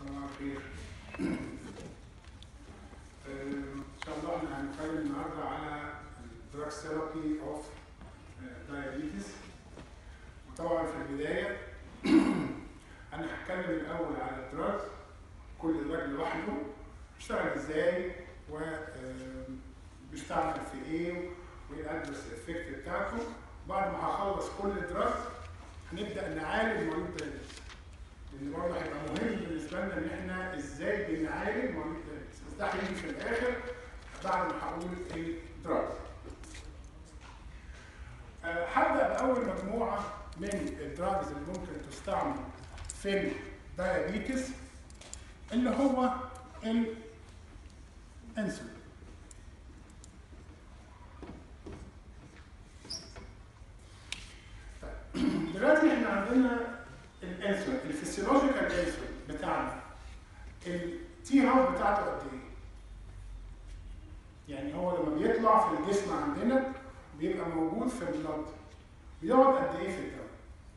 صباح الخير. ان شاء الله احنا هنتكلم النهارده على الدراج ثيرابي اوف دايابيتس وطبعا في البدايه انا هتكلم الاول على الدراج كل دراج لوحده بيشتغل ازاي و بيشتغل في ايه وايه الادرس افكت بتاعته بعد ما هخلص كل دراج هنبدا نعالج مريض دايابيتس لان برضه هيبقى مهم بالنسبه لنا ان احنا ازاي بنعالج مريض دايابيتس بس ده هيجي في الاخر بعد ما هقول الدراج. أه هبدا باول مجموعه من الدراجز اللي ممكن تستعمل في الدايابيتس اللي هو الانسولين. دلوقتي احنا عندنا الانسولين الفسيولوجيكال انسولين بتاعنا التي هاف بتاعته قد ايه؟ يعني هو لما بيطلع في الجسم عندنا بيبقى موجود في البلد بيقعد قد ايه في الدم؟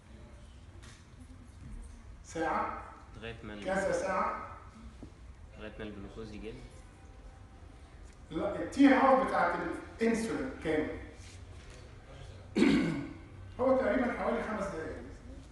ساعة؟ لغايه ما ال- كذا ساعة؟ لغايه ما الجلوكوز يجي لا التي هاف بتاعت الانسولين كام؟ هو تقريبا حوالي خمس دقايق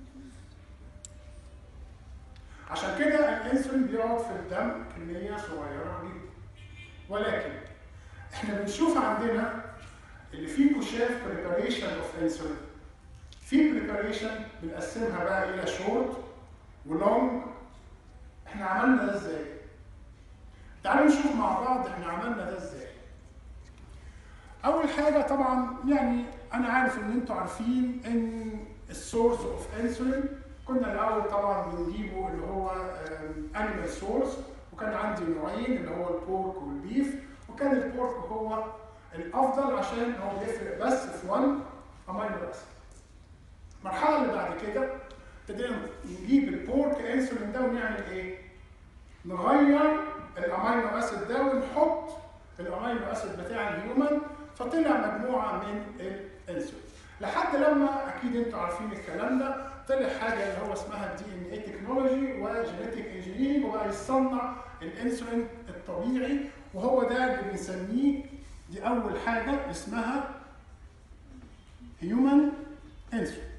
عشان كده الانسولين بيقعد في الدم كميه صغيره جدا ولكن احنا بنشوف عندنا اللي فيه كشاف بريباريشن اوف انسولين في بريباريشن بنقسمها بقى الى شورت ولونج احنا عملنا ده ازاي؟ تعالوا نشوف مع بعض احنا عملنا ده ازاي اول حاجه طبعا يعني انا عارف ان انتوا عارفين ان السورس اوف انسولين كنا الاول طبعا بنجيبه اللي هو انيمال سورس وكان عندي نوعين اللي هو البورك والبيف وكان البورك هو الافضل عشان هو بيفرق بس في 1 امينو اسيد المرحله اللي بعد كده ابتدينا نجيب البورك انسولين ده ونعمل ايه؟ نغير الامينو اسيد ده ونحط الامينو اسيد بتاع الهيومن فطلع مجموعه من الانسولين لحد لما اكيد انتوا عارفين الكلام ده طلع حاجه اللي هو اسمها الدي ان اي تكنولوجي وجينيتك انجينيرنج وبقى يصنع الانسولين الطبيعي وهو ده اللي بنسميه دي اول حاجه اسمها هيومن انسولين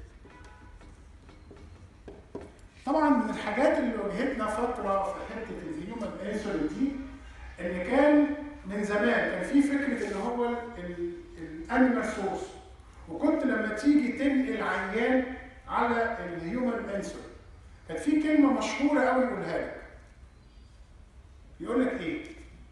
طبعا من الحاجات اللي واجهتنا فتره في حته الهيومن انسولين دي ان كان من زمان كان في فكره اللي هو الانيمال سورس وكنت لما تيجي تنقل عيان على الهيومن انسولين كان في كلمه مشهوره قوي يقولها لك يقول لك ايه؟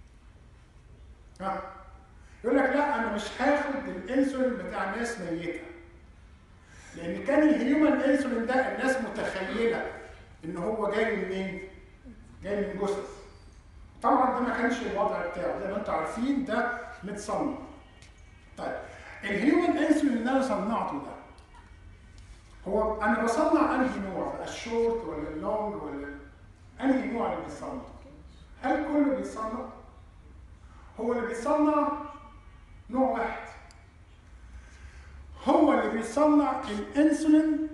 ها يقول لك لا انا مش هاخد الانسولين بتاع ناس ميته لان كان الهيومن انسولين ده الناس متخيله ان هو جاي منين؟ جاي من جثث طبعا ده ما كانش الوضع بتاعه زي ما انتم عارفين ده متصنع طيب الهيومن انسولين اللي انا صنعته ده هو انا بصنع انهي نوع بقى الشورت ولا اللونج ولا انهي نوع اللي بيتصنع هل كله بيتصنع هو اللي بيتصنع نوع واحد هو اللي بيصنع الانسولين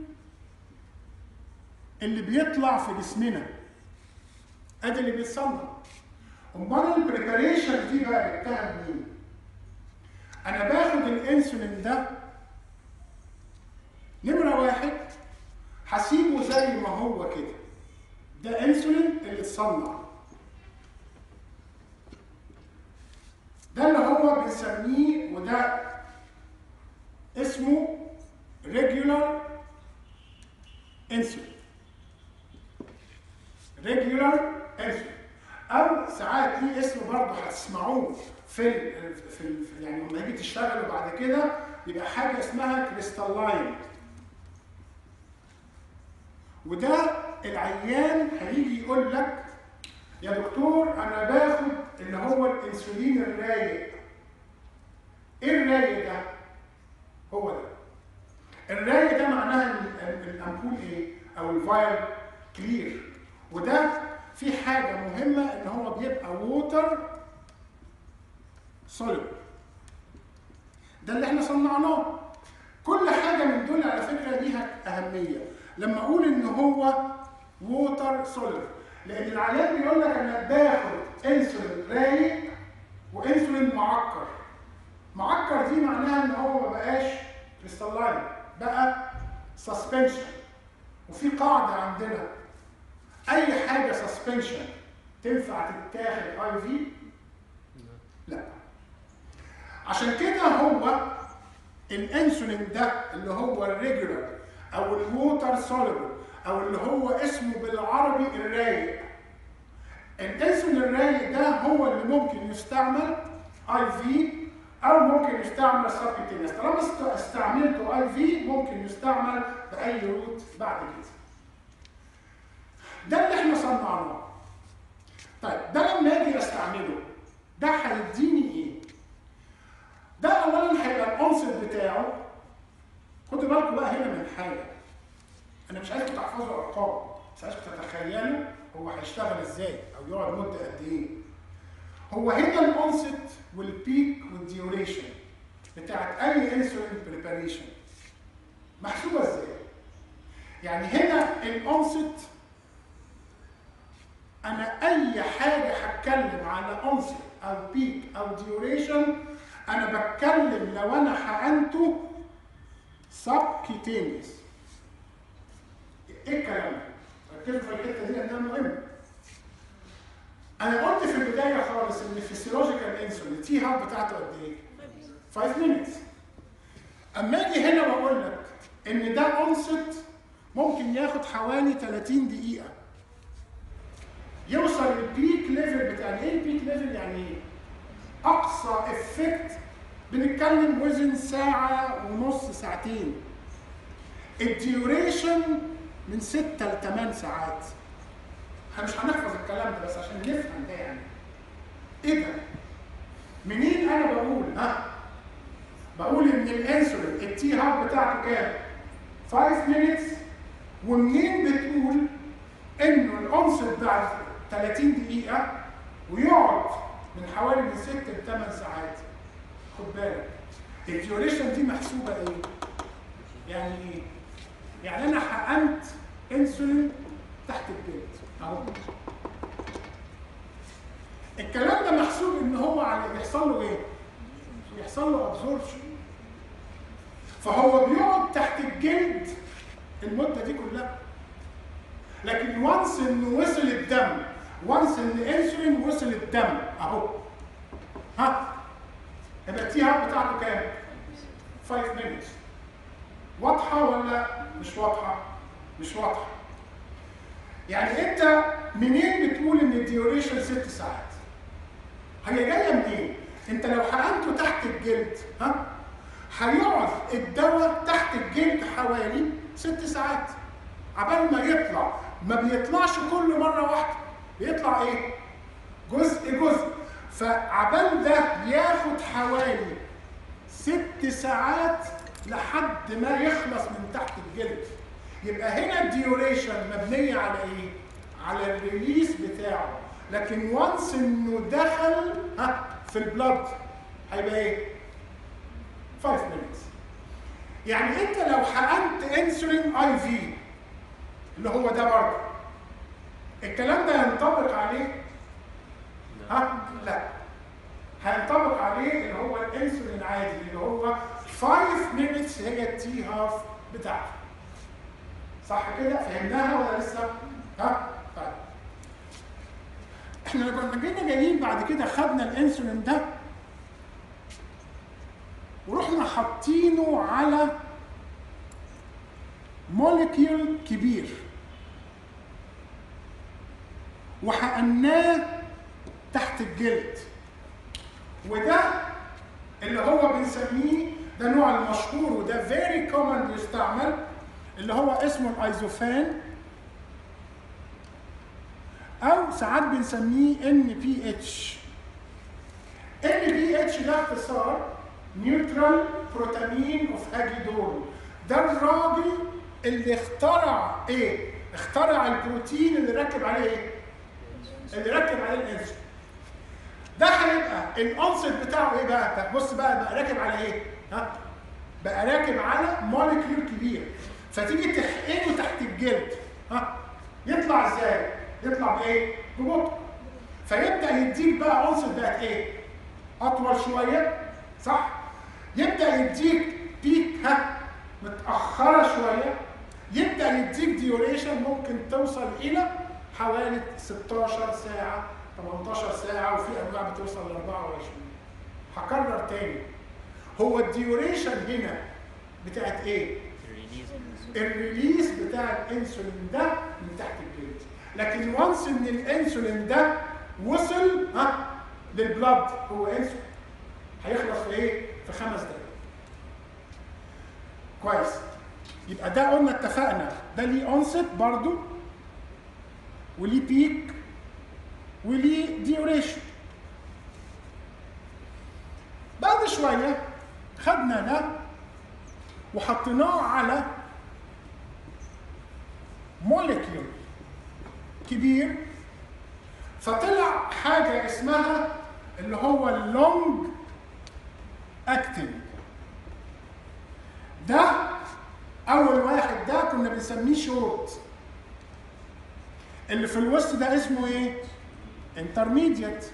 اللي بيطلع في جسمنا ادي اللي بيتصنع امال البريباريشن دي بقى جبتها منين انا باخد الانسولين ده نمره واحد هسيبه زي ما هو كده ده انسولين اللي اتصنع ده اللي هو بنسميه وده اسمه ريجولار انسولين ريجولار انسولين او ساعات ليه اسم برضه هتسمعوه في ال في, ال يعني لما يجي تشتغلوا بعد كده يبقى حاجه اسمها كريستاللاين وده العيان هيجي يقول لك يا دكتور انا باخد اللي هو الانسولين الرايق ايه الرايق ده؟ هو ده الرايق ده معناها الامبول ايه؟ او الفايل كلير وده في حاجه مهمه ان هو بيبقى ووتر سوليد ده اللي احنا صنعناه كل حاجه من دول على فكره ليها اهميه لما اقول ان هو ووتر سوليد لان العيان بيقول لك انا باخد انسولين رايق وانسولين معكر معكر دي معناها ان هو ما بقاش كريستالين بقى سسبنشن وفي قاعده عندنا اي حاجه سسبنشن تنفع تتاخد اي في لا عشان كده هو الانسولين ده اللي هو الريجولار او الووتر سوليبل او اللي هو اسمه بالعربي الرايق الانسولين الرايق ده هو اللي ممكن يستعمل اي في او ممكن يستعمل سبكتينيوس طالما است- استعملته اي في ممكن يستعمل باي روت بعد كده ده اللي احنا صنعناه طيب ده لما اجي استعمله ده هيديني ايه ده اولا هيبقى الانصت بتاعه خدوا بالكم بقى هنا من حاجه انا مش عايزكم تحفظوا ارقام بس عايزكم تتخيلوا هو هيشتغل ازاي او يقعد مده قد ايه هو هنا الانست والبيك والديوريشن بتاعت اي انسولين بريباريشن محسوبه ازاي يعني هنا الانست انا اي حاجه هتكلم على انست او بيك او ديوريشن انا بتكلم لو انا حقنته سبكيتينيوس ايه الكلام ده؟ ركزوا في الحته دي لانها مهمه. انا قلت في البدايه خالص ان الفسيولوجيكال انسولين التي هاب بتاعته قد ايه؟ 5 minutes. اما اجي هنا بقول لك ان ده انست ممكن ياخد حوالي 30 دقيقه. يوصل البيك ليفل بتاع ايه البيك ليفل يعني ايه؟ اقصى افكت بنتكلم وزن ساعه ونص ساعتين. الديوريشن من 6 ل 8 ساعات احنا مش هنحفظ الكلام ده بس عشان نفهم ده يعني ايه ده؟ منين انا بقول ها؟ بقول ان الانسولين التي هاب بتاعته كام؟ 5 minutes ومنين بتقول انه الانسولين بعد 30 دقيقة ويقعد من حوالي من 6 ل 8 ساعات خد بالك الديوريشن دي محسوبة ايه؟ يعني ايه؟ يعني انا حقنت انسولين تحت الجلد اهو الكلام ده محسوب ان هو على بيحصل له ايه؟ بيحصل له ابزوربشن فهو بيقعد تحت الجلد المده دي كلها لكن وانس انه وصل الدم وانس ان الانسولين وصل الدم اهو ها يبقى التي هاب بتاعته كام؟ 5 minutes واضحة ولا مش واضحة؟ مش واضحة. يعني أنت منين بتقول إن الديوريشن ست ساعات؟ هي جاية منين؟ أنت لو حقنته تحت الجلد ها؟ هيقعد الدواء تحت الجلد حوالي ست ساعات. عبال ما يطلع، ما بيطلعش كل مرة واحدة، بيطلع إيه؟ جزء جزء. فعبال ده ياخد حوالي ست ساعات لحد ما يخلص من تحت الجلد يبقى هنا الديوريشن مبنيه على ايه على الريليس بتاعه لكن وانس انه دخل ها في البلد هيبقى ايه 5 minutes يعني انت لو حقنت انسولين اي في اللي هو ده برضه الكلام ده ينطبق عليه ها لا هينطبق عليه اللي هو الانسولين العادي اللي هو 5 minutes هي التي هاف بتاعته صح كده فهمناها ولا لسه ها طيب احنا لما جينا جايين بعد كده خدنا الانسولين ده ورحنا حاطينه على موليكيول كبير وحقناه تحت الجلد وده اللي هو بنسميه ده نوع المشهور وده فيري كومن بيستعمل اللي هو اسمه الايزوفان او ساعات بنسميه ان بي اتش ان بي اتش ده اختصار نيوترال بروتامين اوف هاجيدول ده الراجل اللي اخترع ايه؟ اخترع البروتين اللي ركب عليه ايه؟ اللي ركب عليه الانسولين ده هيبقى الانسر بتاعه ايه بقى؟ بص بقى بقى راكب على ايه؟ ها؟ بقى راكب على موليكيول كبير فتيجي تحقنه تحت الجلد ها؟ يطلع ازاي؟ يطلع بايه؟ ببطء فيبدا يديك بقى عنصر بقت ايه؟ اطول شويه صح؟ يبدا يديك بيك ها متاخره شويه يبدا يديك ديوريشن ممكن توصل الى حوالي 16 ساعه 18 ساعه وفي انواع بتوصل ل 24 هكرر تاني هو الديوريشن هنا بتاعت ايه؟ الريليز الريليس بتاع الانسولين ده من تحت الجلد لكن وانس ان الانسولين ده وصل ها للبلد هو انسولين هيخلص في ايه؟ في خمس دقايق كويس يبقى ده قلنا اتفقنا ده ليه اونست برضو وليه بيك وليه ديوريشن بعد شويه خدنا ده وحطيناه على موليكيول كبير فطلع حاجه اسمها اللي هو اللونج اكتنج ده اول واحد ده كنا بنسميه شورت اللي في الوسط ده اسمه ايه انترميديت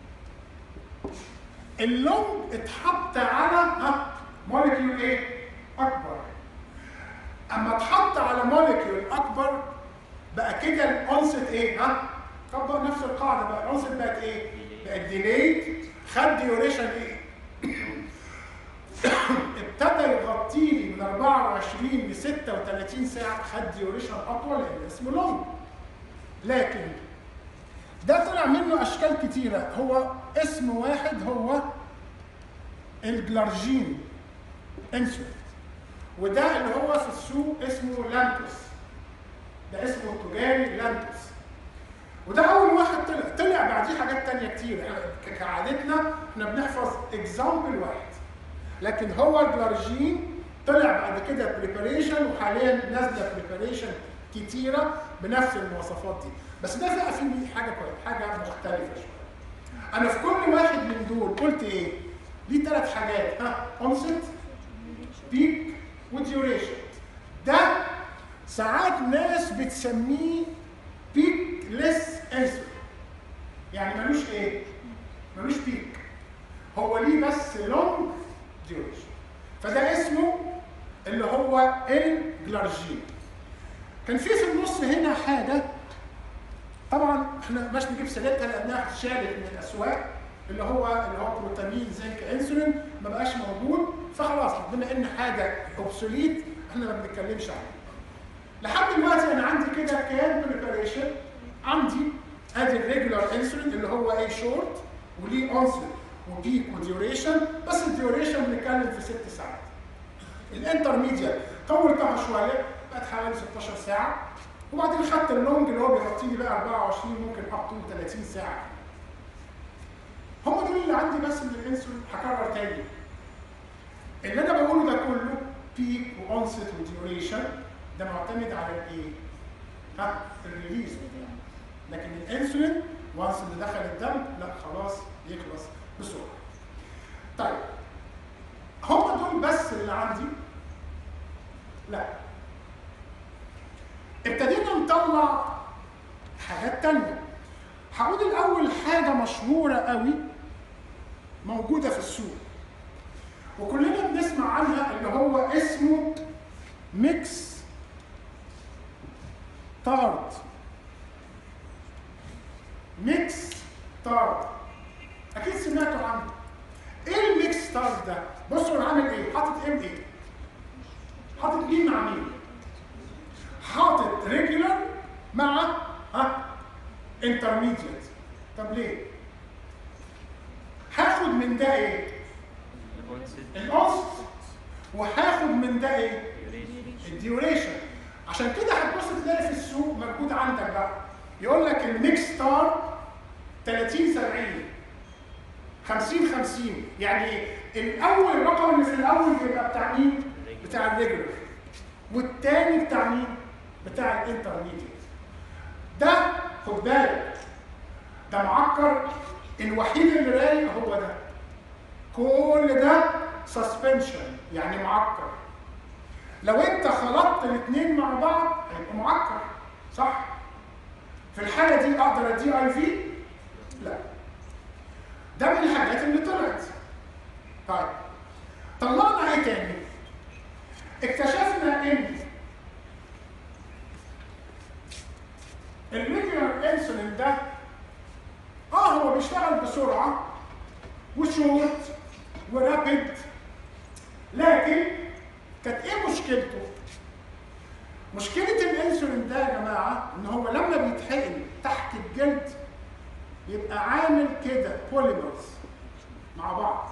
اللونج اتحط على ها موليكيول ايه اكبر اما اتحط على موليكيول اكبر بقى كده الانست ايه ها طبق نفس القاعده بقى الانست بقت ايه بقت ديليد خد ديوريشن ايه ابتدى يغطي لي من 24 ل 36 ساعه خد ديوريشن اطول لان اسمه لونج لكن ده طلع منه اشكال كتيره هو اسم واحد هو الجلارجين انسولين وده اللي هو في السوق اسمه لانتوس ده اسمه التجاري لانتوس وده اول واحد طلع طلع بعديه حاجات تانية كتير ك- كعادتنا احنا بنحفظ اكزامبل واحد لكن هو الجلارجين طلع بعد كده بريباريشن وحاليا نازله بريباريشن كتيره بنفس المواصفات دي بس ده بقى فيه حاجه كويسه حاجه مختلفه شويه انا في كل واحد من دول قلت ايه ليه ثلاث حاجات ها اونست بيك وديوريشن ده ساعات ناس بتسميه بيك ليس انسولين يعني ملوش ايه ملوش بيك هو ليه بس لونج ديوريشن فده اسمه اللي هو الجلارجين كان في في النص هنا حاجه طبعا احنا مش نجيب سيرتها لانها اتشالت من الاسواق اللي هو اللي هو بروتامين زنك انسولين ما بقاش موجود فخلاص بما ان حاجه اوبسوليت احنا ما بنتكلمش عنها لحد دلوقتي انا عندي كده كان بريباريشن عندي ادي الريجولار انسولين اللي هو ايه شورت وليه اونست وبيك وديوريشن بس الديوريشن بنتكلم في ست ساعات الانترميديت طولتها شويه بقت حوالي 16 ساعه وبعدين خدت اللونج اللي هو بيغطي لي بقى 24 ممكن اب تو 30 ساعه هم دول اللي عندي بس من الانسولين هكرر تاني اللي انا بقوله ده كله بيك وانست وديوريشن ده معتمد على الايه؟ ها الريليز لكن الانسولين وانس اللي دخل الدم لا خلاص يخلص بسرعه. طيب هم دول بس اللي عندي؟ لا ابتدينا نطلع حاجات تانية هقول الأول حاجة مشهورة قوي موجودة في السوق وكلنا بنسمع عنها اللي هو اسمه ميكس تارت ميكس تارت اكيد سمعتوا عنه ايه الميكس تارت ده بصوا انا عامل ايه حاطط ام ايه حاطط مين مع مين حاطط ريجولار مع ها انترميديت طب ليه هاخد من ده ايه الأونست الاوست وهاخد من ده ايه ديوريشن الديوريشن عشان كده هتبص تلاقي في السوق موجود عندك بقى يقول لك الميكس ستار 30 70 50 50 يعني ايه؟ الاول الرقم اللي في الاول بيبقى بتاع مين؟ بتاع الريجولر والتاني بتاع مين؟ بتاع الانترميديت ده خد بالك ده معكر الوحيد اللي رايق هو ده كل ده سسبنشن يعني معكر لو انت خلطت الاثنين مع بعض هيبقى معكر صح في الحاله دي اقدر ادي اي في لا ده من الحاجات اللي طلعت طيب طلعنا ايه تاني اكتشفنا ان الريجولار انسولين ده اه هو بيشتغل بسرعه وشورت ورابيد لكن كانت ايه مشكلته؟ مشكلة الانسولين ده يا جماعة ان هو لما بيتحقن تحت الجلد يبقى عامل كده بوليمرز مع بعض.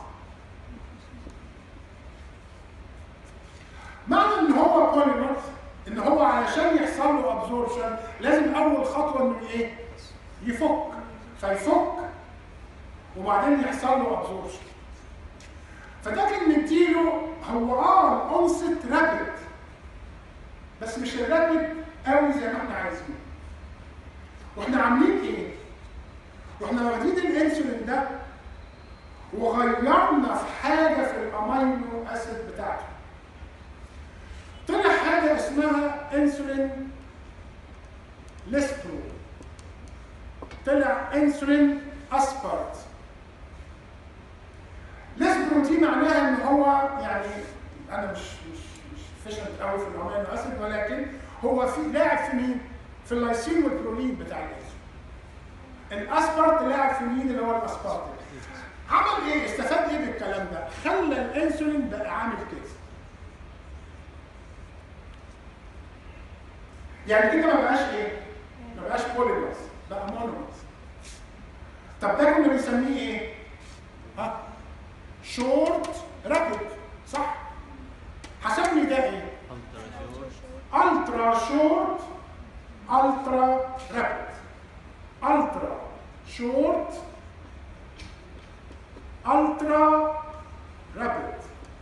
معنى ان هو بوليمرز ان هو علشان يحصل له ابزوربشن لازم اول خطوة انه ايه؟ يفك فيفك وبعدين يحصل له ابزوربشن. فده كان مديله هو اه الانست رابد بس مش الرابد قوي زي ما احنا عايزين واحنا عاملين ايه؟ واحنا واخدين الانسولين ده وغيرنا في حاجه في الامينو اسيد بتاعته طلع حاجه اسمها انسولين ليسترو طلع انسولين اسبارت ليسبرو دي معناها ان هو يعني انا مش مش مش فيشنت قوي في الامينو اسيد ولكن هو في لاعب في مين؟ في اللايسين والبرولين بتاع الانسولين. الاسبارت لاعب في مين اللي هو الاسبارت عمل ايه؟ استفاد ايه بالكلام ده؟ خلى الانسولين بقى عامل كده. يعني كده ما بقاش ايه؟ ما بقاش بوليمرز بقى مونومرز. طب ده كنا بنسميه ايه؟ ها؟ شورت رابيد صح؟ هسمي ده ايه؟ الترا شورت الترا رابيد الترا شورت الترا رابيد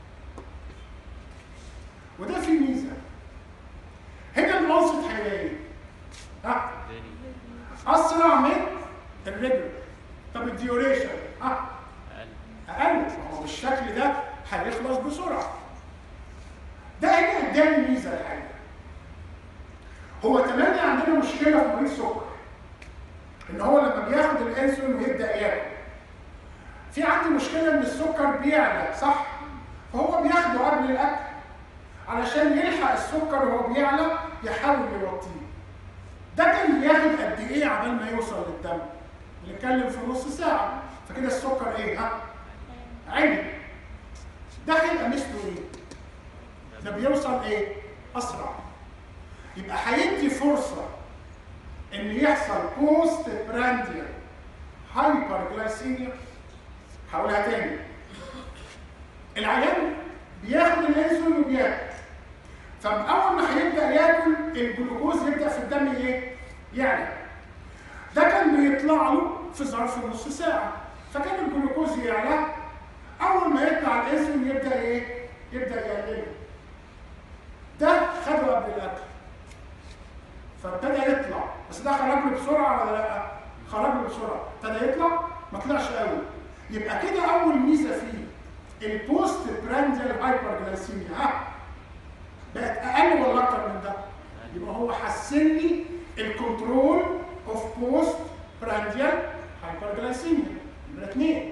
وده فيه ميزه هنا العنصر هيبقى ايه؟ ها؟ اسرع من الريجولر طب الديوريشن ها؟ اقل ما هو بالشكل ده هيخلص بسرعه ده هنا اداني ميزه الحقيقه هو تملي عندنا مشكله في مريض السكر ان هو لما بياخد الانسولين ويبدا ياكل في عندي مشكله ان السكر بيعلى صح فهو بياخده قبل الاكل علشان يلحق السكر وهو بيعلى يحاول يوطيه ده كان بياخد قد ايه عبال ما يوصل للدم بنتكلم في نص ساعه فكده السكر ايه ها عالي ده هيبقى مثله ايه ده بيوصل ايه اسرع يبقى هيدي فرصه ان يحصل بوست برانديال هايبر جلايسيميا هقولها تاني العيان بياخد الانسولين وبياكل فاول ما هيبدا ياكل الجلوكوز يبدا في الدم ايه؟ يعلى ده كان بيطلع له في ظرف نص ساعه فكان الجلوكوز يعلى اول ما يطلع الانسولين يبدا ايه؟ يبدا يقلله ده خده قبل الاكل فابتدى يطلع بس ده خرج له بسرعه ولا لا؟ خرج له بسرعه ابتدى يطلع ما طلعش قوي يبقى كده اول ميزه فيه البوست برانديال هايبر جلايسيميا ها بقت اقل ولا اكتر من ده؟ يبقى هو حسن لي الكنترول اوف بوست برانديال هايبر جلايسيميا نمره اثنين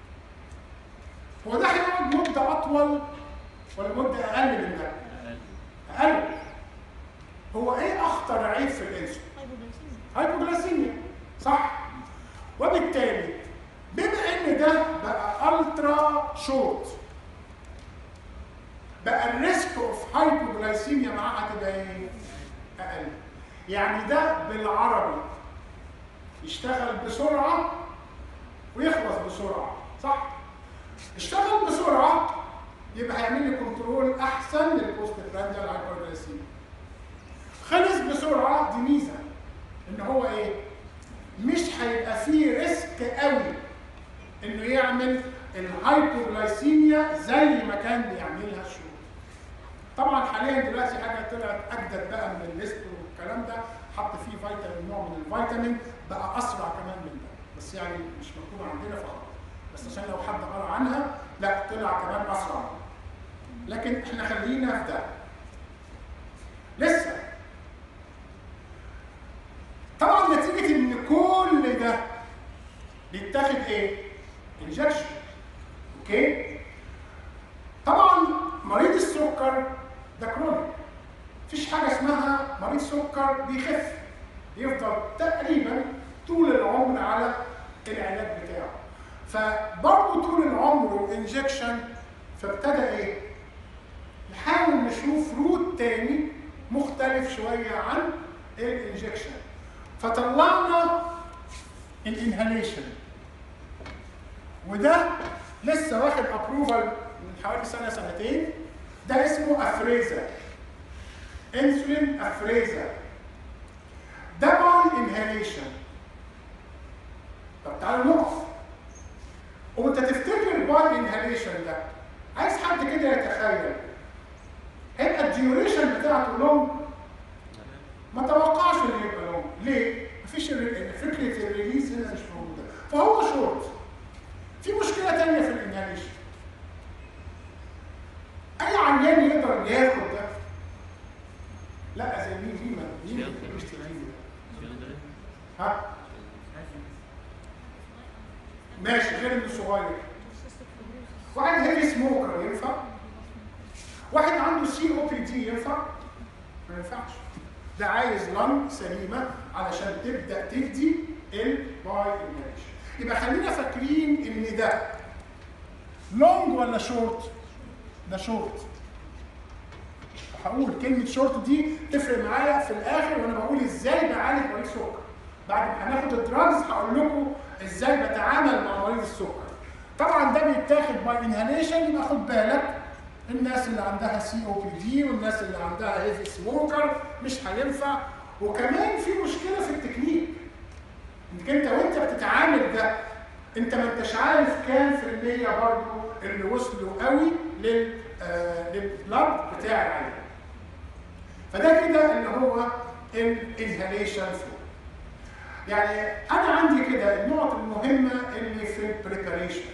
هو ده هيقعد مده اطول ولا مده اقل من ده؟ اقل هو ايه اخطر عيب في الانسولين؟ هايبوجلايسيميا صح؟ وبالتالي بما ان ده بقى الترا شورت بقى الريسك اوف هايبوجلايسيميا معاه هتبقى ايه؟ اقل يعني ده بالعربي يشتغل بسرعه ويخلص بسرعه صح؟ اشتغل بسرعه يبقى هيعمل لي كنترول احسن للبوست برانديال هايبوجلايسيميا خلص بسرعه دي ميزه ان هو ايه؟ مش هيبقى فيه ريسك قوي انه يعمل الهايبوغلايسيميا زي ما كان بيعملها الشهور. طبعا حاليا دلوقتي حاجه طلعت اجدد بقى من الليست والكلام ده حط فيه فيتامين نوع من الفيتامين بقى اسرع كمان من ده بس يعني مش مكتوبه عندنا فقط بس عشان لو حد قرا عنها لا طلع كمان اسرع لكن احنا خلينا في ده لسه طبعا نتيجه ايه؟ انجكشن اوكي؟ طبعا مريض السكر ده كرونيك مفيش حاجه اسمها مريض سكر بيخف يفضل تقريبا طول العمر على العلاج بتاعه فبرضه طول العمر انجكشن فابتدى ايه؟ نحاول نشوف روت تاني مختلف شويه عن الانجكشن فطلعنا الانهاليشن وده لسه واخد ابروفال من حوالي سنه سنتين ده اسمه افريزا انسولين افريزا ده باي انهاليشن طب تعالوا نقف وانت تفتكر باي انهاليشن ده عايز حد كده يتخيل هيبقى الديوريشن بتاعته لونج ما توقعش انه يبقى لونج ليه؟ مفيش الر- فكره الريليز هنا مش موجوده فهو شورت في مشكله تانية في الانهاليشن اي عيان يقدر ياخد ده لا زي مين مين مين شيخ. اللي بيشتري ده؟ شنو ده؟ ها ماشي غير انه صغير واحد هيفي سموكر ينفع واحد عنده سي او بي دي ينفع ما ينفعش ده عايز لنج سليمه علشان تبدا تدي الباي انهاليشن يبقى خلينا فاكرين ان ده لونج ولا شورت ده شورت هقول كلمة شورت دي تفرق معايا في الآخر وأنا بقول إزاي بعالج مريض سكر. بعد ما هناخد الدراجز هقول لكم إزاي بتعامل مع مريض السكر. طبعا ده بيتاخد باي انهاليشن يبقى خد بالك الناس اللي عندها سي او بي دي والناس اللي عندها هيفي سموكر مش هينفع وكمان في مشكلة في التكنيك. انك انت وانت بتتعامل ده انت ما انتش عارف كام في المية برضه اللي وصلوا قوي لل آه للبلاد بتاع العيان. فده كده اللي هو الانهاليشن فلو. يعني انا عندي كده النقط المهمه اللي في البريباريشن.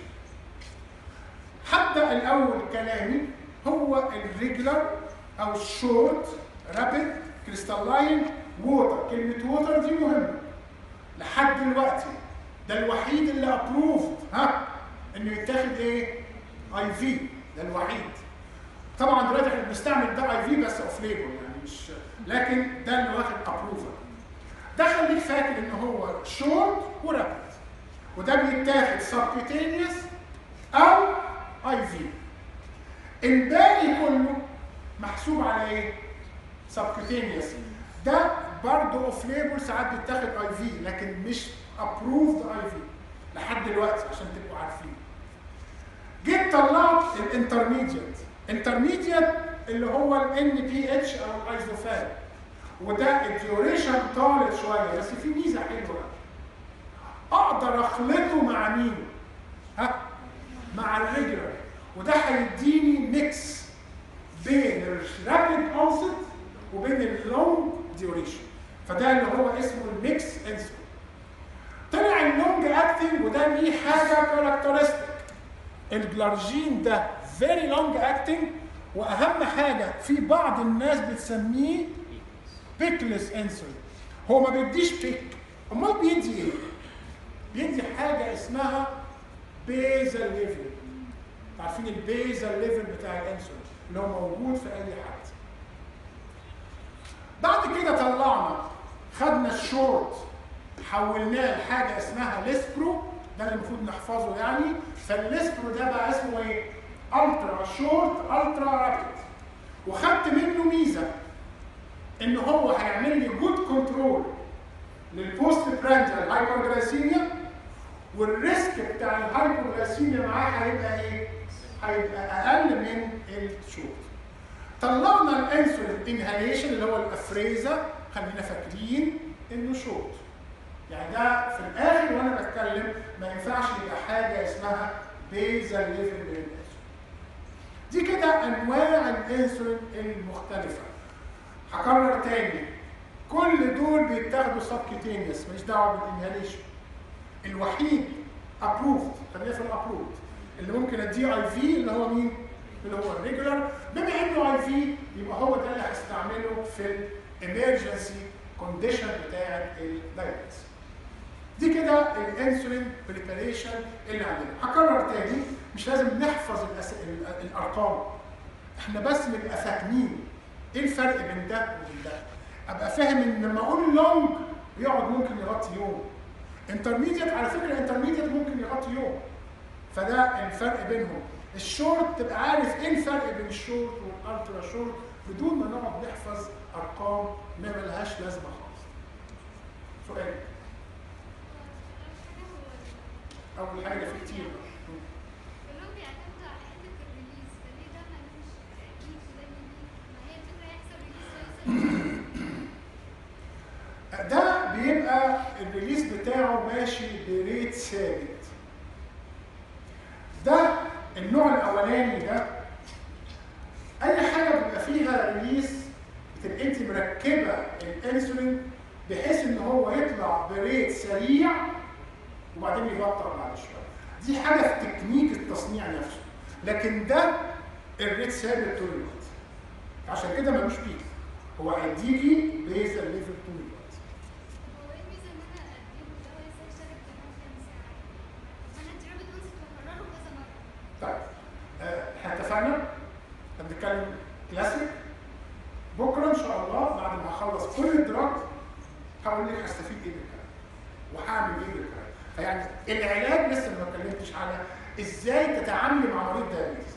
هبدا الاول كلامي هو الريجولار او الشورت رابid كريستالين ووتر كلمه ووتر دي مهمه لحد دلوقتي ده الوحيد اللي ابروفد ها انه يتاخد ايه اي في ده الوحيد طبعا دلوقتي احنا بنستعمل ده اي في بس اوف ليبل يعني مش لكن ده اللي واخد ابروفل ده خليك فاكر ان هو شورت ورابد وده بيتاخد سبكيتينيوس او اي في الباقي كله محسوب على ايه؟ سبكيتينيوس ده برضه اوف ليبل ساعات بيتاخد اي في لكن مش ابروفد اي في لحد دلوقتي عشان تبقوا عارفين جيت طلعت الانترميديت انترميديت اللي هو ال بي اتش او الايزوفان وده الديوريشن طالت شويه بس في ميزه حلوه اقدر اخلطه مع مين؟ ها؟ مع الريجولار وده هيديني ميكس بين الرابيد اونست وبين اللونج ديوريشن فده اللي هو اسمه الميكس انسولين طلع اللونج اكتنج وده ليه حاجه كاركترستيك الجلارجين ده فيري لونج اكتنج واهم حاجه في بعض الناس بتسميه بيكلس انسولين هو ما بيديش بيك امال بيدي ايه؟ بيدي حاجه اسمها بيزل ليفل عارفين البيزل ليفل بتاع الانسولين اللي هو موجود في اي حد بعد كده طلعنا خدنا الشورت حولناه لحاجه اسمها ليسبرو ده اللي المفروض نحفظه يعني فالليسبرو ده بقى اسمه ايه؟ الترا شورت الترا رابيد وخدت منه ميزه ان هو هيعمل لي جود كنترول للبوست براندال هايبرجلايسيميا والريسك بتاع الهايبرجلايسيميا معاه هيبقى ايه؟ هيبقى اقل من الشورت. طلعنا الانسولين انهاليشن اللي هو الافريزا خلينا فاكرين انه شورت. يعني ده في الاخر وانا بتكلم ما ينفعش يبقى حاجه اسمها بيزل ليفل من الانسولين. دي كده انواع الانسولين المختلفه. هكرر تاني كل دول بيتاخدوا سبكيتينيوس مش دعوه بالانهاليشن. الوحيد ابروفد خلينا في الابروفد اللي ممكن اديه اي في اللي هو مين؟ اللي هو الريجولار بما انه اي في يبقى هو ده اللي هستعمله في الامرجنسي كونديشن بتاع الدايبيتس. دي كده كده الانسولين بريباريشن اللي عندنا هكرر تاني مش لازم نحفظ الأس... ال- الارقام احنا بس نبقى فاهمين ايه الفرق بين ده وبين ده ابقى فاهم ان لما اقول لونج بيقعد ممكن يغطي يوم انترميديت على فكره انترميديت ممكن يغطي يوم فده الفرق بينهم الشورت تبقى عارف ايه الفرق بين الشورت والالترا شورت بدون ما نقعد نحفظ ارقام ما ملهاش لازمه خالص سؤال اول حاجه في كتير كلهم بيعتمدوا على حته الريليز فليه ده ملوش تاكيد وده جديد ما هي الفكره يحصل ريليز ده بيبقى الريليس بتاعه ماشي بريت ثابت ده النوع الاولاني ده اي حاجه بيبقى فيها ريليس بتبقى انت مركبه الانسولين بحيث ان هو يطلع بريت سريع وبعدين يبطأ بعد شويه دي حاجه في تكنيك التصنيع نفسه لكن ده الريت ثابت طول الوقت عشان كده ملوش بيك هو هيديكي بيزل ليفل طول الوقت هو ايه الميزه ان انا اديله دواء يشارك كمان كام ساعه انا ادي رابط انسى واكرره كذا مره طيب آه، احنا اتفقنا احنا بنتكلم كلاسيك بكره ان شاء الله بعد ما اخلص كل الدراج هقول لك هستفيد ايه بالكلام وهعمل ايه بالكلام فيعني العلاج لسه ما اتكلمتش على ازاي تتعاملي مع مريض دايابيتس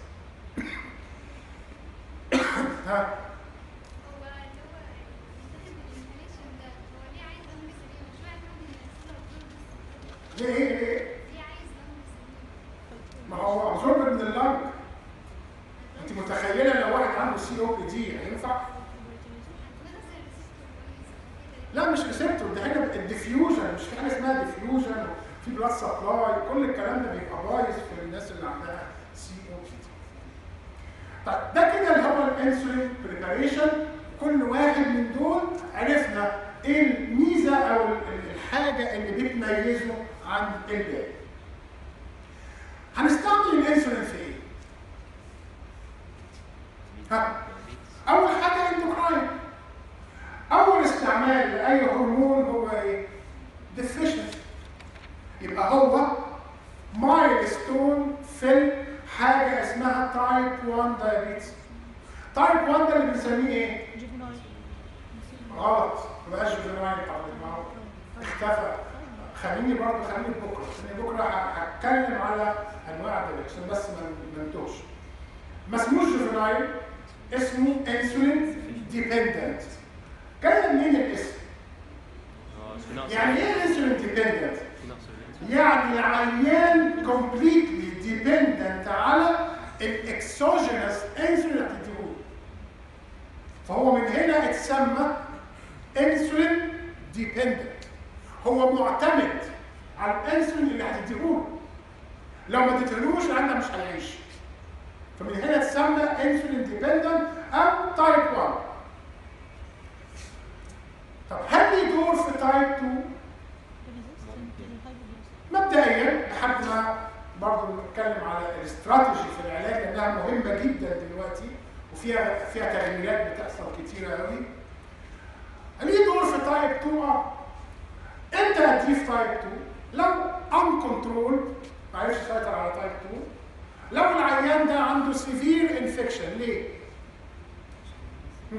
ها هو اللي هو بيتاخد الانهاليشن ده هو ليه عايز دم سليم مش واحد ممكن يحصل له ليه ايه ليه ليه عايز دم سليم ما هو ابزورب من اللنج انت متخيله لو واحد عنده سي او بي دي هينفع عندنا زي ريسيبتور كويس لا مش ريسبتور ده هنا الديفيوجن مش في حاجه اسمها ديفيوجن في بلاد سبلاي كل الكلام ده بيبقى بايظ في الناس اللي عندها سي او بي دي. طيب ده كده اللي هو الانسولين بريباريشن كل واحد من دول عرفنا ايه الميزه او ال- الحاجه اللي بتميزه عن الباقي. هنستعمل الانسولين في ايه؟ ها اول حاجه اندوكراين اول استعمال لاي هرمون هو ايه deficiency يبقى هو مايلستون في حاجه اسمها تايب 1 دايابيتس تايب 1 ده اللي بنسميه ايه غلط ما بقاش جنراين طبعا ما هو اختفى خليني برضه خليني بكره خليني بكره ه- هتكلم على انواع الدايابيتس عشان بس ما ما نتوهش ما اسموش جوفينايل اسمه انسولين ديبندنت جاي منين الاسم؟ اه في نقص يعني ايه انسولين ديبندنت؟ في نقص الانسولين يعني عيان كومبليتلي ديبندنت على الاكسوجينس انسولين اللي هتديهوله فهو من هنا اتسمى انسولين ديبندنت هو معتمد على الانسولين اللي هتديهوله لو ما اديتهولوش العيان مش هيعيش فمن هنا اتسمى انسولين ديبندنت او تايب 1 طب هل ليه دور في تايب 2 مبدئيا لحد ما برضه نتكلم على الاستراتيجي في العلاج لانها مهمه جدا دلوقتي وفيها فيها تغييرات بتحصل كتيره قوي. ليه دور في تايب 2 اه انت هتجيب تايب 2 لو ان كنترول ما عرفش يسيطر على تايب 2 لو العيان ده عنده سيفير انفكشن ليه؟ هم.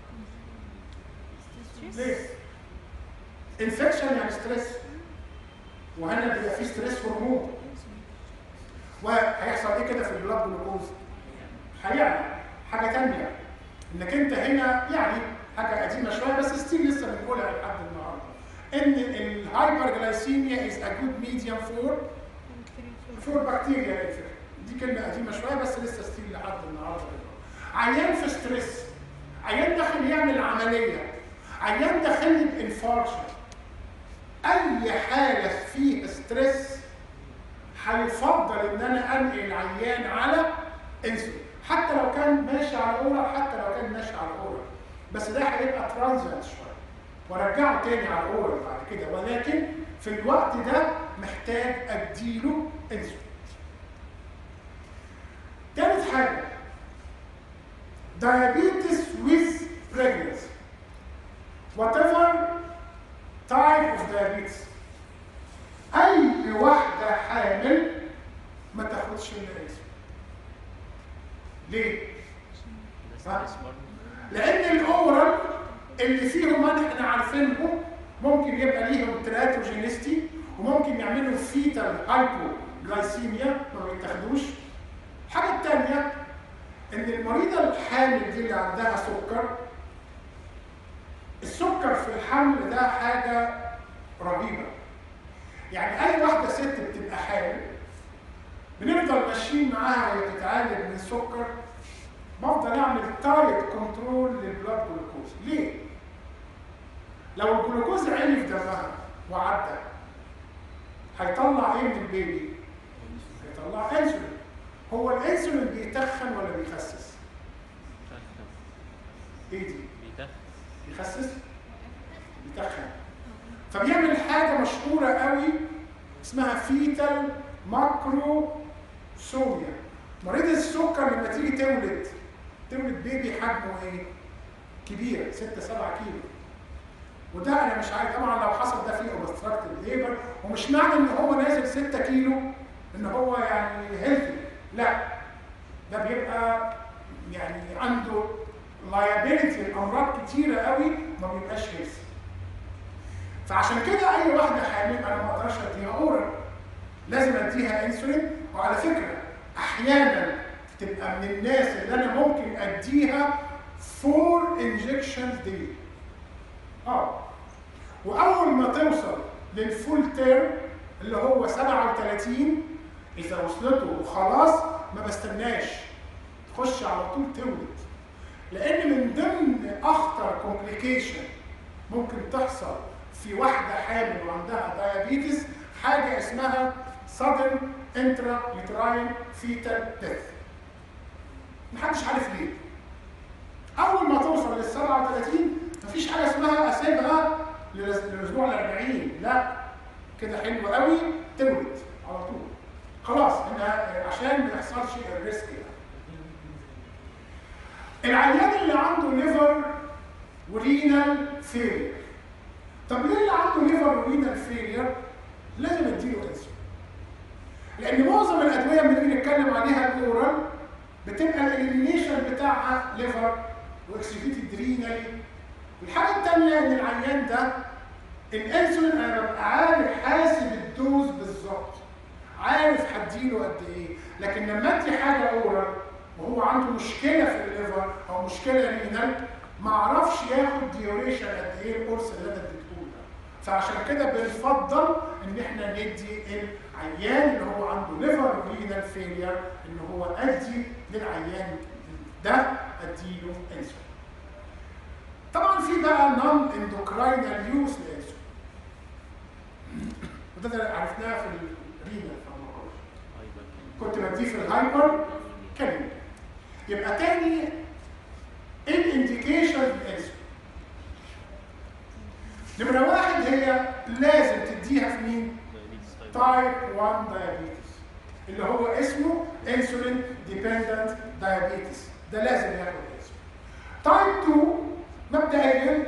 ليه؟ انفكشن يعني ستريس وهنا بيبقى في ستريس هرمون وهيحصل ايه كده في البلاد جلوكوز؟ هيعلى حاجه ثانيه انك انت هنا يعني حاجه قديمه شويه بس ستيل لسه بنقولها لحد النهارده ان الهايبر جلايسيميا از ا جود ميديوم فور فور بكتيريا انفكشن دي كلمه قديمه شويه بس لسه ستيل لحد النهارده عيان في ستريس عيان داخل يعمل عمليه عيان داخل بانفاركشن اي حاجه فيها ستريس هيفضل ان انا انقل العيان على انسولين حتى لو كان ماشي على الاورال حتى لو كان ماشي على الاورال بس ده هيبقى ترانزيت شويه وارجعه تاني على الاورال بعد كده ولكن في الوقت ده محتاج اديله انسولين تالت حاجه diabetes with pregnancy whatever type of diabetes اللي فيهم اللي احنا عارفينهم ممكن يبقى ليهم تراتوجينيستي وممكن يعملوا فيتال هايبوجلايسيميا ما بيتاخدوش الحاجه الثانيه ان المريضه الحامل دي اللي عندها سكر السكر في الحمل ده حاجه رهيبه يعني اي واحده ست بتبقى حامل بنفضل ماشيين معاها وهي بتتعالج من السكر بفضل اعمل تايت كنترول للبلاد جلوكوز ليه؟ لو الجلوكوز عالي في دمها وعدى هيطلع ايه من البيبي؟ هيطلع انسولين هو الانسولين بيتخن ولا بيخسس؟ ايه دي؟ بيتخن بيخسس؟ بيتخن فبيعمل حاجه مشهوره قوي اسمها فيتال ماكرو سوميا مريض السكر لما تيجي تولد تولد بيبي حجمه ايه؟ كبير 6 7 كيلو وده انا مش عارف طبعا لو حصل ده فيه اوبستراكتيف ليبر ومش معنى ان هو نازل 6 كيلو ان هو يعني هيلثي لا ده بيبقى يعني عنده لايبيلتي لامراض كتيره قوي ما بيبقاش هيلثي فعشان كده اي واحده حامل انا ما اقدرش اديها اورال لازم اديها انسولين وعلى فكره احيانا تبقى من الناس اللي انا ممكن اديها فور انجكشنز دي اه واول ما توصل للفول تيرم اللي هو 37 اذا وصلته وخلاص ما بستناش تخش على طول تولد لان من ضمن اخطر كومبليكيشن ممكن تحصل في واحده حامل وعندها دايابيتس حاجه اسمها sudden intrauterine fetal death محدش عارف ليه اول ما توصل لل 37 مفيش حاجه اسمها اسيبها للأس- للاسبوع ال 40 لا كده حلو قوي تولد على طول خلاص انها عشان ما يحصلش الريسك ده العيان اللي عنده ليفر ورينال فيلير طب ليه اللي عنده ليفر ورينال فيلير لازم اديله انسولين لان معظم الادويه اللي بنيجي نتكلم عليها الاورال بتبقى الاليمينيشن بتاعها ليفر واكسكيوتد رينالي الحاجه الثانيه ان العيان ده الانسولين انا ببقى عارف حاسب الدوز بالظبط عارف هديله قد ايه لكن لما ادي حاجه اورال وهو عنده مشكله في الليفر او مشكله رينال ما اعرفش ياخد ديوريشن قد ايه القرص اللي انا اديته له فعشان كده بنفضل ان احنا ندي العيان اللي هو عنده ليفر رينال فيلير ان هو ادي للعيان ده اديله انسولين طبعا في بقى نون اندوكراينال يوز للانسولين وده اللي عرفناه في الرينال فارماكولوجي كنت بديه في الهايبر كلمه يبقى تاني الانديكيشن للانسولين نمرة واحد هي لازم تديها في مين؟ تايب 1 دايابيتس اللي هو اسمه انسولين ديبندنت دايابيتس ده لازم ياخد انسولين تايب 2 مبدئيا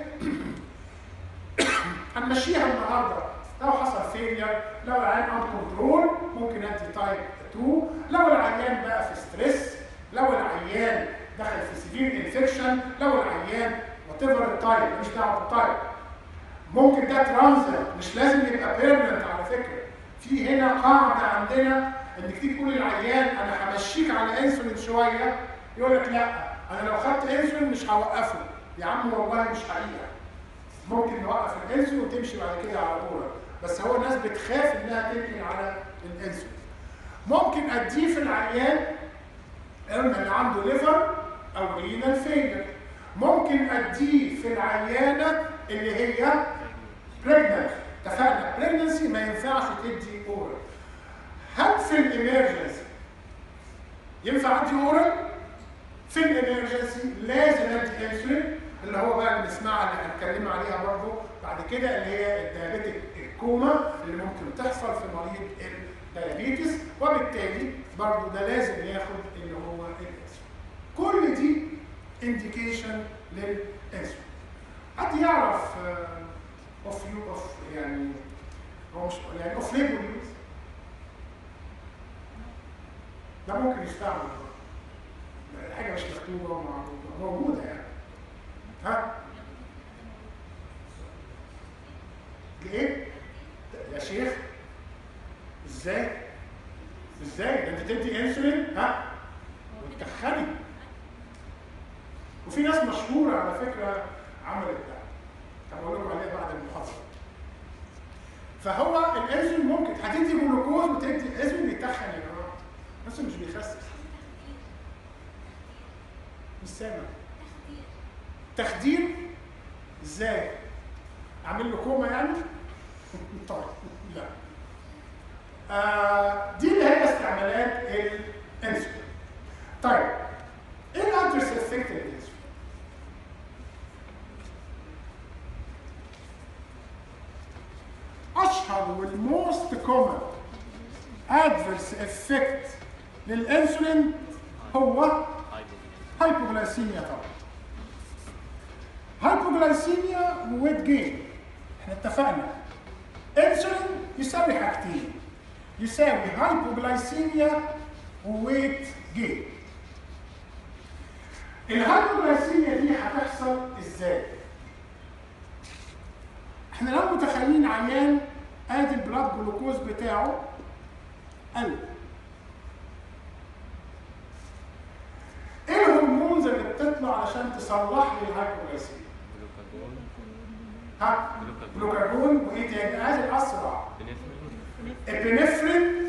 هنمشيها النهارده لو حصل فيلير لو العيان ان كنترول ممكن ادي تايب 2 لو العيان بقى في ستريس لو العيان دخل في سيفير انفكشن لو العيان وات ايفر التايب مش دعوه بالتايب ممكن ده ترانزيت مش لازم يبقى بيرمننت على فكره في هنا قاعده عندنا انك تيجي تقول للعيان انا همشيك على انسولين شويه يقول لك لا انا لو خدت انسولين مش هوقفه يا عم والله مش حقيقه ممكن نوقف الانسولين وتمشي بعد كده على الاورال بس هو الناس بتخاف انها تنقل على الانسولين ممكن اديه في العيان قلنا اللي عنده ليفر او رينال فيلر ممكن اديه في العيانه اللي هي بريجننت اتفقنا بريجننسي ما ينفعش تدي اورال هل في الامرجنسي ينفع ادي اورال في الامرجنسي لازم ادي انسولين اللي هو بقى اللي بنسمعها اللي هنتكلم عليها برضه بعد كده اللي هي الديابيتك الكوما اللي ممكن تحصل في مريض الديابيتس وبالتالي برضه ده لازم ياخد اللي هو الانسولين كل دي انديكيشن للانسولين حد يعرف اوف يو اوف يعني هو مش يعني اوف ليبل يوز ده ممكن يستعمل حاجه مش مكتوبه ومعروفه موجوده يعني ها ايه؟ يا شيخ ازاي؟ ازاي؟ ده انت تدي انسولين ها؟ وتكخني وفي ناس مشهوره على فكره عملت ده طب اقول لكم عليها بعد المحاضره فهو الانسولين ممكن هتدي جلوكوز وتدي الانسولين بيتخن يا جماعه الانسولين مش بيخسس مش سامع تخدير ازاي؟ اعمل له كوما يعني؟ طيب لا آه دي اللي هي استعمالات الانسولين طيب ايه الادرس افكت للانسولين؟ اشهر والموست كومن ادفرس افكت للانسولين هو هايبوجلايسيميا هايبوغلايسيميا طبعا هايبوغلايسيميا وويت جين احنا اتفقنا انسولين يساوي حاجتين يساوي هايبوغلايسيميا وويت جين الهايبوغلايسيميا دي هتحصل ازاي احنا لو متخيلين عيان ادي البلاد جلوكوز بتاعه قل ايه الهرمونز اللي بتطلع عشان تصلح لي الهايبوغلايسيميا جلوكاجون ها جلوكاجون وايه تاني ادي الاسرع بنفرين ابنفرين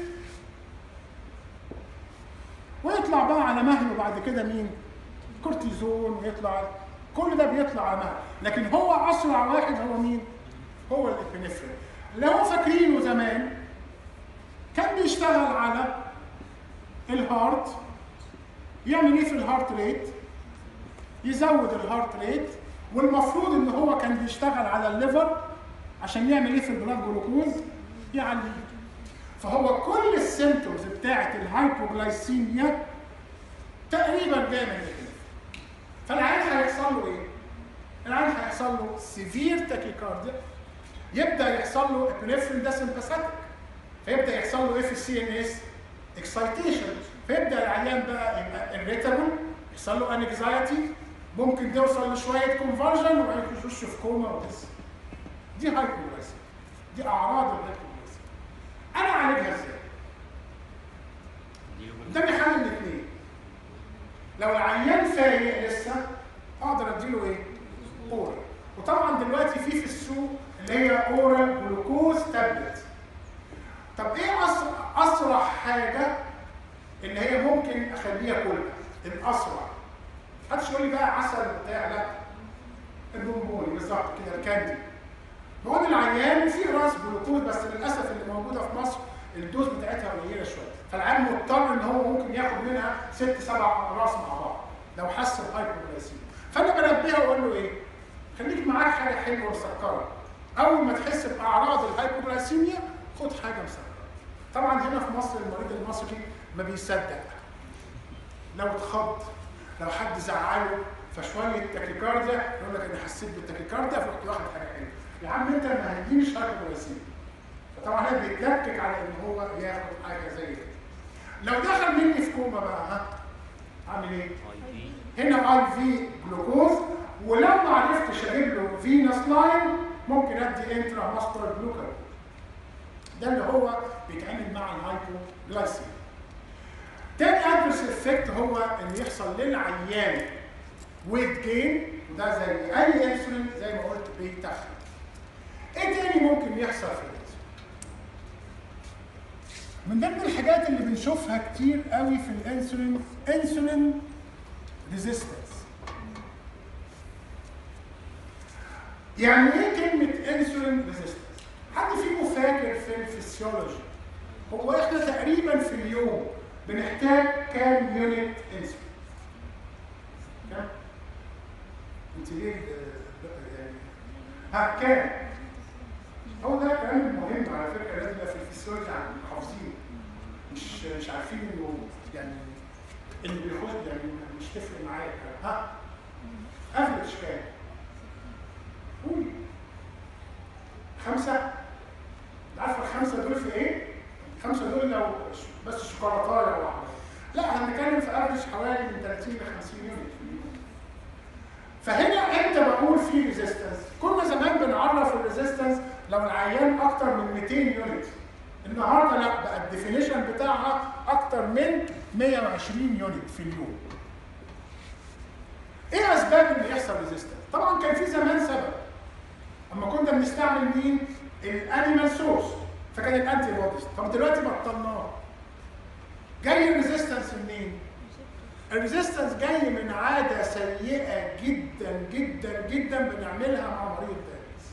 ويطلع بقى على مهله بعد كده مين؟ كورتيزون ويطلع كل ده بيطلع على مهله لكن هو اسرع واحد هو مين؟ هو الابنفرين لو فاكرينه زمان كان بيشتغل على الهارت يعمل ايه في الهارت ريت؟ يزود الهارت ريت والمفروض ان هو كان بيشتغل على الليفر عشان يعمل ايه في البلاد جلوكوز؟ يعليه فهو كل السيمتومز بتاعت الهايبوغلايسيميا تقريبا جايه من الكلى فالعيان هيحصل له ايه؟ العيان هيحصل له سيفير تاكيكارديا يبدا يحصل له ابنفرين ده سمباثيك فيبدا يحصل له ايه في السي ان اس؟ اكسايتيشن فيبدا العيان بقى يبقى irritable يحصل له انكزايتي ممكن توصل لشويه كونفرجن وبعدين يخش في كوما وبس دي هايبوغلايسيميا دي اعراض الهايبوغلايسيميا انا اعالجها ازاي؟ قدامي حل من الاثنين لو العيان فايق لسه اقدر اديله ايه؟ اورال وطبعا دلوقتي في في السوق اللي هي اورال جلوكوز تابلت طب ايه اسرع اسرع حاجه اللي هي ممكن اخليها كلها الاسرع محدش يقول لي بقى عسل وبتاع لا البونبوني بالظبط كده الكاندي هو العيان في راس جلوكوز بس للاسف اللي موجوده في مصر الدوز بتاعتها قليله شويه فالعيان مضطر ان هو ممكن ياخد منها ست سبع راس مع بعض لو حس بهايبوغلايسيميا فانا بنبهه واقول له ايه؟ خليك معاك حاجه حلوه مسكره اول ما تحس باعراض الهايبوغلايسيميا خد حاجه مسكره طبعا هنا في مصر المريض المصري ما بيصدق لو اتخض لو حد زعله فشويه تاكيكارديا يقول لك انا حسيت بالتاكيكارديا فرحت واخد حاجه حلوه يا عم انت ما هتجيش هايبوغلايسيميا فطبعا هنا بيتلكك على ان هو ياخد حاجه زي كده لو دخل مني في كوما بقى ها اعمل ايه؟ اي في هنا اي في جلوكوز ولو ما عرفتش اجيب له فينس لاين ممكن ادي انترا ماسكولار جلوكوز ده اللي هو بيتعمل مع الهايبوغلايسيميا تاني ادفرس افكت هو ان يحصل للعيان ويت جين وده زي اي انسولين زي ما قلت بيتخن ايه تاني ممكن يحصل في الانسولين من ضمن الحاجات اللي بنشوفها كتير قوي في الانسولين انسولين ريزيستنس يعني ايه كلمه انسولين ريزيستنس حد فيكم فاكر في الفسيولوجي هو احنا تقريبا في اليوم بنحتاج كام يونت انسولين كام انت ليه آه، يعني ها كام هو ده كلام مهم على فكره لازم يبقى في الفسيولوجي عند حافظين مش مش عارفين انه يعني اللي بيخش يعني مش تفرق معايا ها افرج كام قولي خمسة عارفة الخمسة دول في ايه؟ الخمسة دول لو ش- بس شوكولاتاية واحدة لا هنتكلم في افرج حوالي من 30 ل 50 يونت في اليوم فهنا امتى بقول في ريزيستنس؟ كنا زمان بنعرف الريزيستنس لو العيان العيان اكتر من 200 يونت النهارده لا بقى الديفينيشن بتاعها اكتر من 120 يونت في اليوم ايه اسباب ان يحصل ريزيستنس طبعا كان في زمان سبب اما كنا بنستعمل مين الانيمال سورس فكان الانتي بوديز طب دلوقتي بطلناه جاي الريزيستنس منين الريزيستنس جاي من عاده سيئه جدا جدا جدا بنعملها مع مريض الدايبيتس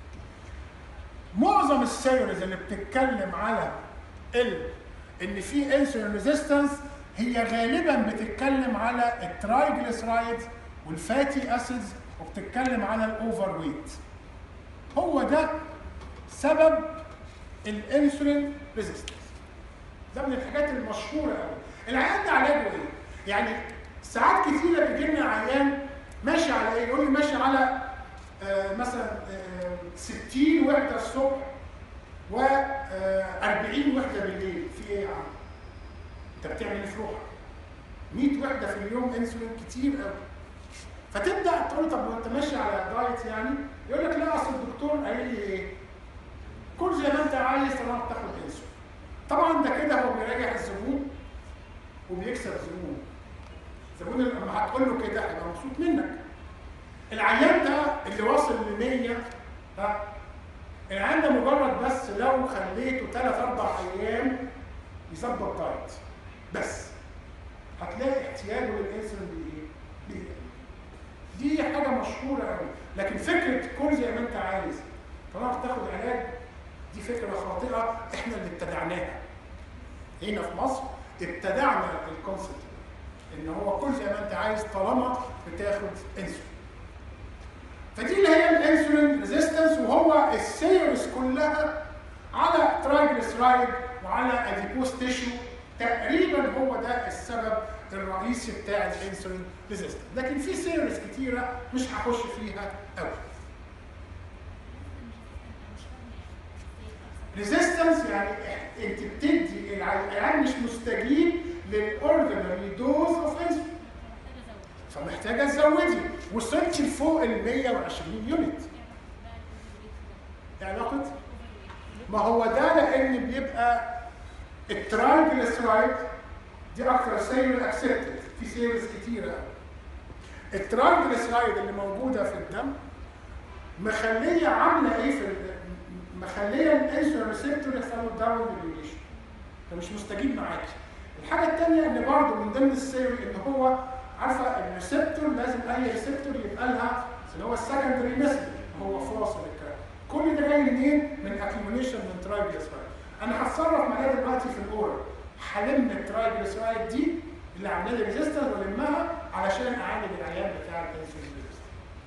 معظم السيريز اللي بتتكلم على ال ان في انسولين ريزيستنس هي غالبا بتتكلم على الترايجليسرايد والفاتي اسيدز وبتتكلم على الاوفر ويت هو ده سبب الانسولين ريزيستنس ده من الحاجات المشهوره قوي العيان ده علاجه ايه يعني ساعات كتيره بيجي لنا عيان ماشي على ايه يقول لي ماشي على آه مثلا آه 60 وحده الصبح و آه 40 وحده بالليل في ايه يا عم انت بتعمل ايه في روحك 100 وحده في اليوم انسولين كتير قوي فتبدا تقول له طب وانت ماشي على دايت يعني يقول لك لا اصل الدكتور قال لي ايه كل زي ما انت عايز طالما بتاخد انسولين طبعا ده كده هو بيراجع الزبون وبيكسب زبون الزبون لما هتقول له كده هيبقى مبسوط منك العيان ده اللي واصل ل 100 ها العيان ده مجرد بس لو خليته ثلاث اربع ايام يظبط دايت بس هتلاقي احتياجه للانسولين بايه؟ بيقل. دي حاجه مشهوره قوي لكن فكره كل زي ما انت عايز طالما بتاخد علاج دي فكره خاطئه احنا اللي ابتدعناها هنا في مصر ابتدعنا الكونسبت ان هو كل زي ما انت عايز طالما بتاخد انسولين فدي اللي هي الانسولين ريزيستنس وهو السيرس كلها على ترايجليسرايد وعلى اديبوس تيشو تقريبا هو ده السبب الرئيسي بتاع الانسولين ريزيستنس لكن في سيرس كتيره مش هخش فيها قوي ريزيستنس يعني انت بتدي العيان مش مستجيب للاوردينري دوز اوف انسولين فمحتاجه تزودي وصلت لفوق ال 120 يونت ايه علاقه؟ ما هو ده لان بيبقى الترايجليسرايد دي اكتر سير اكسبتد في سيرز كتيره قوي الترايجليسرايد اللي موجوده في الدم مخليه عامله ايه في ال- مخليه الانسولين ريسبتور يحصل له داون ريجوليشن فمش مستجيب معاكي الحاجه الثانيه ان برضه من ضمن السيري ان هو عارفه الريسبتور لازم اي ريسبتور يبقى لها اللي هو السكندري ميثود هو فاصل الكلام كل ده جاي منين؟ من اكيوميليشن من ترايجليسرايد انا هتصرف معايا دلوقتي في الاورال هلم الترايجليسرايد دي اللي عامله لي ريزيستنس والمها علشان اعالج العيان بتاع الانسولين ريزيستنس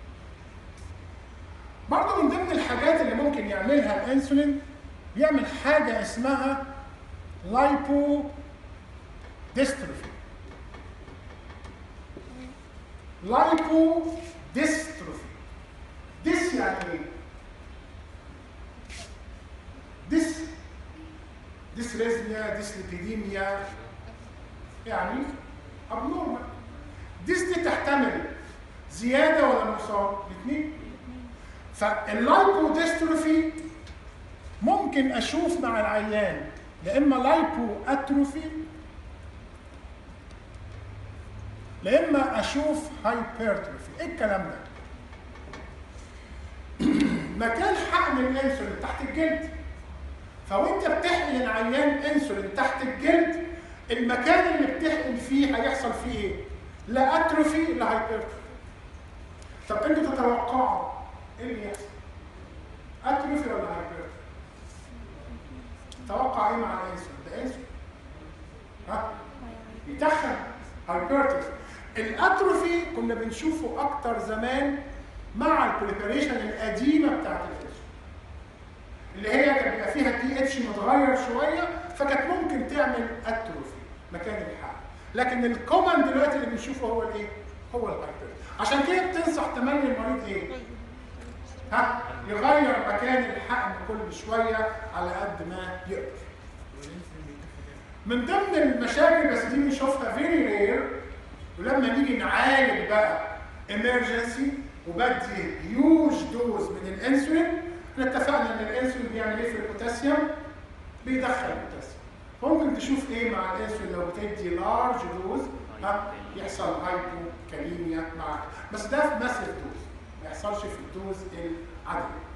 برضه من ضمن الحاجات اللي ممكن يعملها الانسولين بيعمل حاجه اسمها لايبو ديستروفي لايبو ديستروفي ديس يعني ايه؟ ديس ديسريزميا ديسليبيديميا يعني ابنورمال ديس دي تحتمل زياده ولا نقصان؟ الاثنين فاللايبو ديستروفي ممكن اشوف مع العيان يا اما لايبو اتروفي لا اما اشوف هايبرتروفي ايه الكلام ده مكان حقن الانسولين تحت الجلد فوانت بتحقن العيان انسولين تحت الجلد المكان اللي بتحقن فيه هيحصل فيه ايه لا اتروفي لا هايبرتروفي طب انتوا تتوقعوا ايه اللي يحصل اتروفي ولا هايبرتروفي توقع ايه مع الانسولين ده انسولين ها يتخن هايبرتروفي الاتروفي كنا بنشوفه اكتر زمان مع البريباريشن القديمه بتاعت الانسولين اللي هي كان بيبقى فيها الدي اتش متغير شويه فكانت ممكن تعمل اتروفي مكان الحقن لكن الكومن دلوقتي اللي بنشوفه هو الايه؟ هو الهايبرتروفي عشان كده بتنصح تملي المريض ايه؟ ها يغير مكان الحقن كل شويه على قد ما يقدر من ضمن المشاكل بس دي بنشوفها فيري رير ولما نيجي نعالج بقى emergency وبدي هيوج دوز من الانسولين احنا اتفقنا ان الانسولين بيعمل ايه في البوتاسيوم؟ بيدخل البوتاسيوم فممكن تشوف ايه مع الانسولين لو بتدي لارج دوز ها يحصل هايبوكاليميا مع بس ده في ماسيف دوز ما يحصلش في الدوز العاديه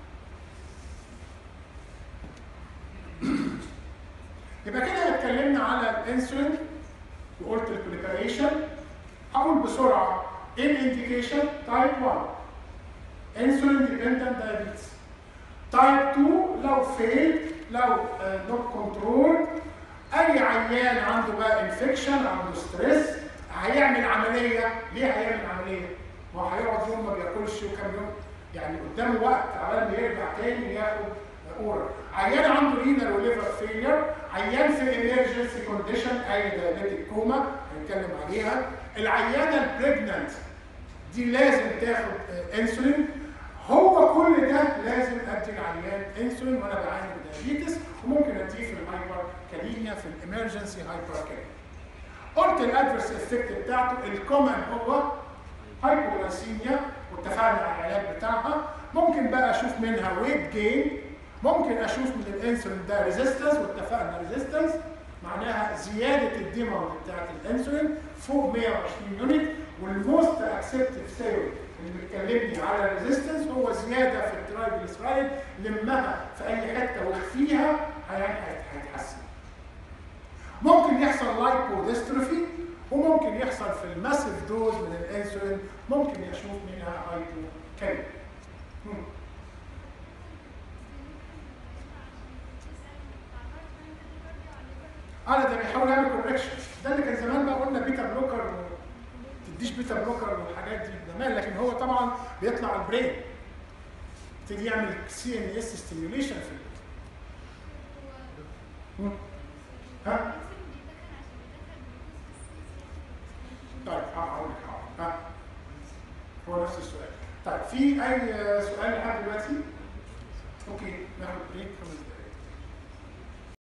يبقى كده اتكلمنا على الانسولين وقلت البريباريشن هقول بسرعه ايه الانديكيشن تايب 1 انسولين ديبندنت دايابيتس تايب 2 لو فيل لو نوت كنترول اي عيان عنده بقى انفكشن عنده ستريس هيعمل عمليه ليه هيعمل عمليه؟ ما هو هيقعد يوم ما بياكلش وكام يوم يعني قدامه وقت على ما يرجع تاني ياخد اورال عيان عنده رينال وليفر فيلير عيان في ايمرجنسي كونديشن اي دايابيتيك كوما هنتكلم عليها العيانه البريجننت دي لازم تاخد انسولين هو كل ده لازم ادي العيان انسولين وانا بعاني من دايابيتس وممكن اديه في الهايبر كاليميا في الامرجنسي هايبر كاليميا قلت الادفرس افكت بتاعته الكومن هو هايبوغلاسيميا واتفقنا على العلاج بتاعها ممكن بقى اشوف منها ويت جين ممكن اشوف من الانسولين ده ريزيستنس واتفقنا ريزيستنس معناها زياده الديماند بتاعت الانسولين فوق 120 يونت والموست اكسبتيف ثيوري اللي بتكلمني على الريزيستنس هو زياده في الترايجليسرايد لمها في اي حته واخفيها هيتحسن. ممكن يحصل لايبوديستروفي وممكن يحصل في الماسيف دوز من الانسولين ممكن اشوف منها هايبوكاليميا. انا ده بيحاول يعمل كوركشن ده اللي كان زمان بقى قلنا بيتا بلوكر ما تديش بيتا بلوكر والحاجات دي زمان لكن هو طبعا بيطلع على البرين يبتدي يعمل سي ان اس ستيميوليشن في ال- ها طيب هقول لك حاضر ها هو نفس السؤال طيب في اي سؤال لحد دلوقتي؟ اوكي ناخد بريك خمس دقايق